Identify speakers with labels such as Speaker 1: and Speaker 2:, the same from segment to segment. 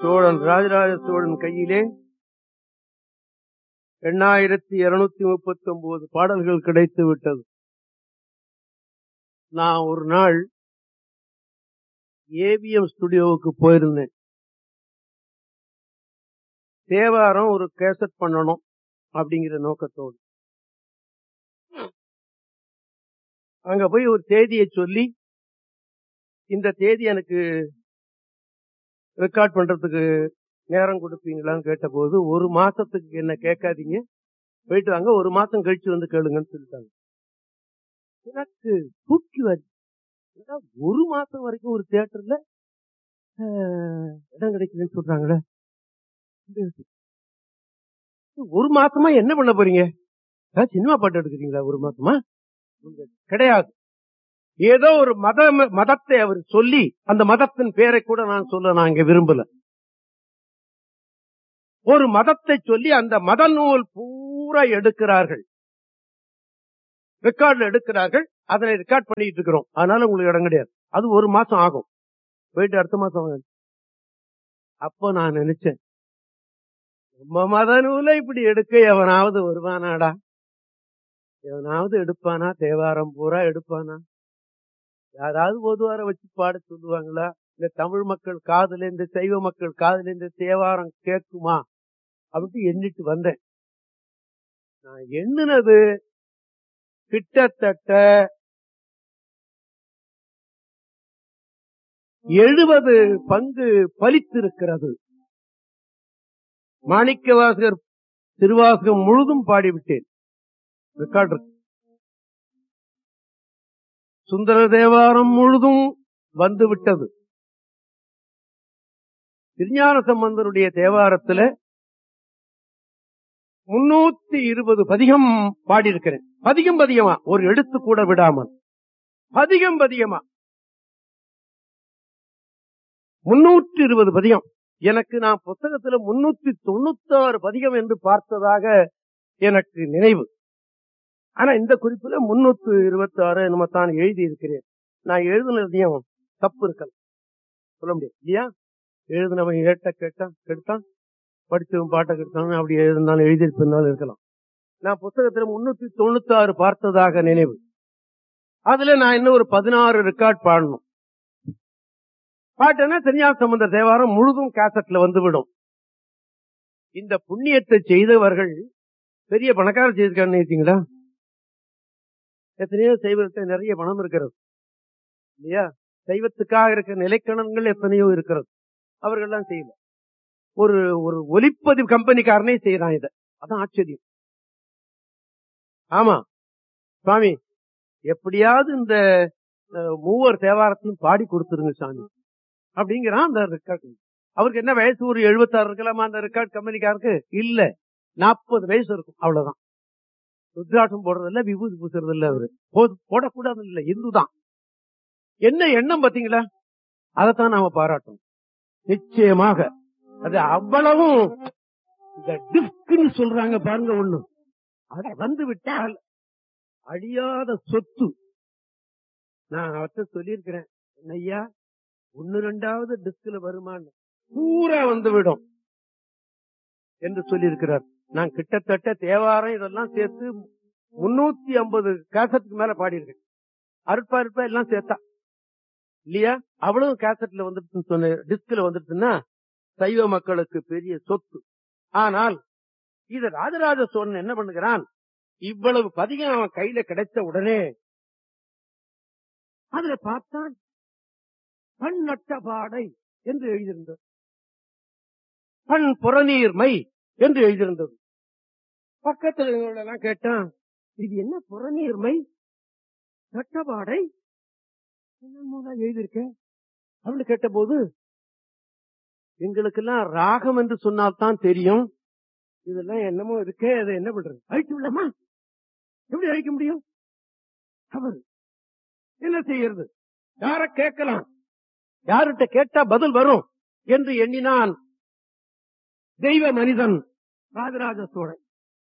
Speaker 1: சோழன் ராஜராஜ சோழன் கையிலே எண்ணாயிரத்தி இருநூத்தி முப்பத்தி ஒன்பது பாடல்கள் கிடைத்து விட்டது நான் ஒரு நாள் ஏவிஎம் ஸ்டுடியோவுக்கு போயிருந்தேன் தேவாரம் ஒரு கேசட் பண்ணணும் அப்படிங்கிற நோக்கத்தோடு அங்க போய் ஒரு தேதியை சொல்லி இந்த தேதி எனக்கு ரெக்கார்ட் பண்றதுக்கு நேரம் கொடுப்பீங்களான்னு கேட்டபோது ஒரு மாசத்துக்கு என்ன கேட்காதீங்க போயிட்டு வாங்க ஒரு மாசம் கழிச்சு வந்து கேளுங்கன்னு சொல்லிட்டாங்க எனக்கு தூக்கி வருது ஏன்னா, ஒரு மாசம் வரைக்கும் ஒரு தியேட்டர்ல இடம் கிடைக்குதுன்னு சொல்றாங்களே ஒரு மாசமா என்ன பண்ண போறீங்க அஹ், சினிமா பாட்டு எடுக்கிறீங்களா ஒரு மாசமா கிடையாது ஏதோ ஒரு மத மதத்தை அவர் சொல்லி அந்த மதத்தின் பேரை கூட நான் சொல்ல நான் இங்க விரும்பல ஒரு மதத்தை சொல்லி அந்த மத நூல் பூரா எடுக்கிறார்கள் ரெக்கார்ட்ல எடுக்கிறார்கள் அதனை ரெக்கார்ட் பண்ணிட்டு இருக்கிறோம் அதனால உங்களுக்கு இடம் கிடையாது அது ஒரு மாசம் ஆகும் போயிட்டு அடுத்த மாசம் வாங்க. அப்ப நான் நினைச்சேன் நம்ம மத நூலை இப்படி எடுக்க எவனாவது வருவானாடா எவனாவது எடுப்பானா தேவாரம் பூரா எடுப்பானா யாராவது பொதுவார வச்சு பாட சொல்லுவாங்களா இந்த தமிழ் மக்கள் காதுல இந்த சைவ மக்கள் காதுல இந்த தேவாரம் கேட்குமா அப்படின்ட்டு எண்ணிட்டு வந்தேன் நான் எண்ணினது கிட்டத்தட்ட எழுபது பங்கு பலித்திருக்கிறது மாணிக்கவாசகர் திருவாசகம் முழுதும் பாடிவிட்டேன் ரெக்கார்ட் இருக்கு. சுந்தர தேவாரம் முழுதும் வந்து விட்டது திருஞான சம்பந்தருடைய தேவாரத்துல முன்னூத்தி இருபது பதிகம் பாடியிருக்கிறேன் பதிகம் பதிகமா ஒரு எழுத்து கூட விடாமல் பதிகம் பதிகமா முன்னூற்றி இருபது பதிகம் எனக்கு நான் புத்தகத்துல முன்னூத்தி தொண்ணூத்தி ஆறு பதிகம் என்று பார்த்ததாக எனக்கு நினைவு ஆனா இந்த குறிப்புல முன்னூத்தி இருபத்தி ஆறு என்னமோ தான் எழுதி இருக்கிறேன் நான் எழுதுனதையும் தப்பு இருக்கலாம் சொல்ல முடியாது இல்லையா எழுதினவன் ஏட்ட கேட்டான் கெடுத்தான் படிச்சவன் பாட்டை கெடுத்தான் அப்படி எழுதினாலும் எழுதியிருப்பிருந்தாலும் இருக்கலாம் நான் புத்தகத்துல முன்னூத்தி தொண்ணூத்தி ஆறு பார்த்ததாக நினைவு அதுல நான் இன்னும் ஒரு பதினாறு ரெக்கார்ட் பாடணும் பாட்டுன்னா திருஞான சம்பந்தர் தேவாரம் முழுதும் கேசட்ல வந்துவிடும் இந்த புண்ணியத்தை செய்தவர்கள் பெரிய பணக்காரர் செய்திருக்கான்னு நினைச்சீங்களா எத்தனையோ சைவத்தை நிறைய பணம் இருக்கிறது இல்லையா சைவத்துக்காக இருக்கிற நிலைக்கணங்கள் எத்தனையோ இருக்கிறது அவர்கள்லாம் செய்யல ஒரு ஒரு ஒலிப்பதிவு கம்பெனிக்காரனே செய்யறான் இத அதான் ஆச்சரியம் ஆமா சுவாமி எப்படியாவது இந்த அஹ், மூவர் தேவாரத்திலும் பாடி கொடுத்துருங்க சாமி அப்படிங்கிறான் அந்த ரெக்கார்ட் அவருக்கு என்ன வயசு ஒரு எழுபத்தாறு இருக்கலாமா அந்த ரெக்கார்ட் கம்பெனிக்காருக்கு இல்ல நாற்பது வயசு இருக்கும் அவ்வளவுதான் ருத்ராட்சம் போடுறது இல்ல விபூதி பூசுறது இல்ல அவரு போது- போடக்கூடாது இல்ல இந்துதான் என்ன எண்ணம் பாத்தீங்களா அதைத்தான் நாம பாராட்டணும் நிச்சயமாக அது அவ்வளவும் இந்த டிஸ்க்னு சொல்றாங்க பாருங்க ஒண்ணு அது வந்து விட்டால் அழியாத சொத்து நான் அவர்கிட்ட சொல்லியிருக்கிறேன் ஐயா ஒன்னு ரெண்டாவது டிஸ்க்ல வருமான்னு பூரா வந்து விடும் என்று சொல்லியிருக்கிறார் நான் கிட்டத்தட்ட தேவாரம் இதெல்லாம் சேர்த்து முன்னூத்தி ஐம்பது கேசட்டுக்கு மேல பாடியிருக்கேன் அருப்பா அருப்பா எல்லாம் சேர்த்தா இல்லையா அவ்வளவு கேசட்ல வந்துட்டு சொன்ன டிஸ்க்ல வந்துட்டுன்னா சைவ மக்களுக்கு பெரிய சொத்து ஆனால் இது ராஜராஜ சோழன் என்ன பண்ணுகிறான் இவ்வளவு பதிகம் அவன் கையில கிடைத்த உடனே அதுல பார்த்தான் பண் நட்ட பாடை என்று எழுதியிருந்தது பண் புறநீர்மை என்று எழுதியிருந்தது பக்கத்துல எல்லாம் கேட்டான் இது என்ன புறநீர்மை நட்டபாடை என்னமோடா எழுதியிருக்க அப்படின்னு கேட்டபோது எங்களுக்கெல்லாம் ராகம் என்று சொன்னால்தான் தெரியும் இதெல்லாம் என்னமோ இருக்கே அதை என்ன பண்றது அழிச்சு விடலாமா எப்படி அழிக்க முடியும் தவறு என்ன செய்யறது யார கேட்கலாம் யார்கிட்ட கேட்டா பதில் வரும் என்று எண்ணினான் தெய்வ மனிதன் ராஜராஜ சோழன்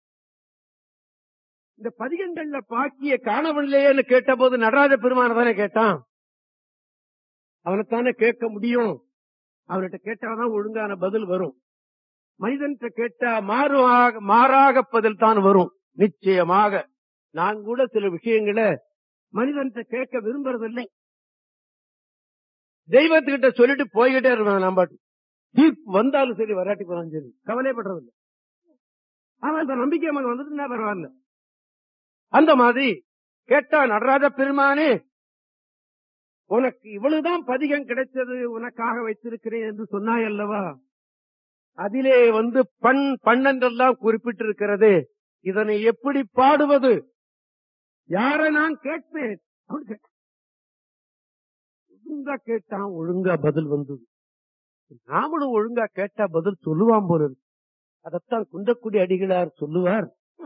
Speaker 1: இந்த பதிகங்கள்ல பாக்கிய காணவில்லையேன்னு கேட்டபோது நடராஜ பெருமான தானே கேட்டான் அவனைத்தானே கேட்க முடியும் அவர்கிட்ட கேட்டாதான் ஒழுங்கான பதில் வரும் மனிதன்கிட்ட கேட்டா மாறுவாக மாறாக பதில் தான் வரும் நிச்சயமாக நான் கூட சில விஷயங்களை மனிதன்கிட்ட கேட்க விரும்புறதில்லை தெய்வத்துக்கிட்ட சொல்லிட்டு போய்கிட்டே இருப்பேன் நான் பாட்டு தீர்ப்பு வந்தாலும் சரி வராட்டி போனாலும் சரி கவலைப்படுறதில்லை அவன் இந்த நம்பிக்கை நமக்கு வந்துட்டு பரவாயில்ல அந்த மாதிரி கேட்டா நடராஜ பெருமானே உனக்கு இவ்வளவுதான் பதிகம் கிடைச்சது உனக்காக வைத்திருக்கிறேன் என்று சொன்னாய் அல்லவா அதிலே வந்து பண் பண்ணென்றெல்லாம் குறிப்பிட்டிருக்கிறது இதனை எப்படி பாடுவது யாரை நான் கேட்பேன் அப்படின்னு கேட்டான். ஒழுங்கா கேட்டான் ஒழுங்கா பதில் வந்தது நாமளும் ஒழுங்கா கேட்டா பதில் சொல்லுவான் போல இருக்கு. அதைத்தான் குந்தக்குடி அடிகளார் சொல்லுவார்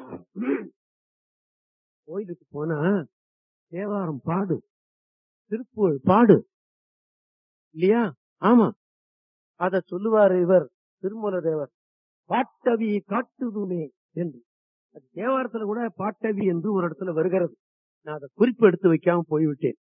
Speaker 1: கோயிலுக்கு போனா தேவாரம் பாடு திருப்புகழ் பாடு இல்லையா ஆமா அத சொல்லுவார் இவர் திருமூல தேவர் பாட்டவி காட்டுதுமே என்று அது தேவாரத்துல கூட பாட்டவி என்று ஒரு இடத்துல வருகிறது நான் அதை குறிப்பு எடுத்து வைக்காம போய்விட்டேன்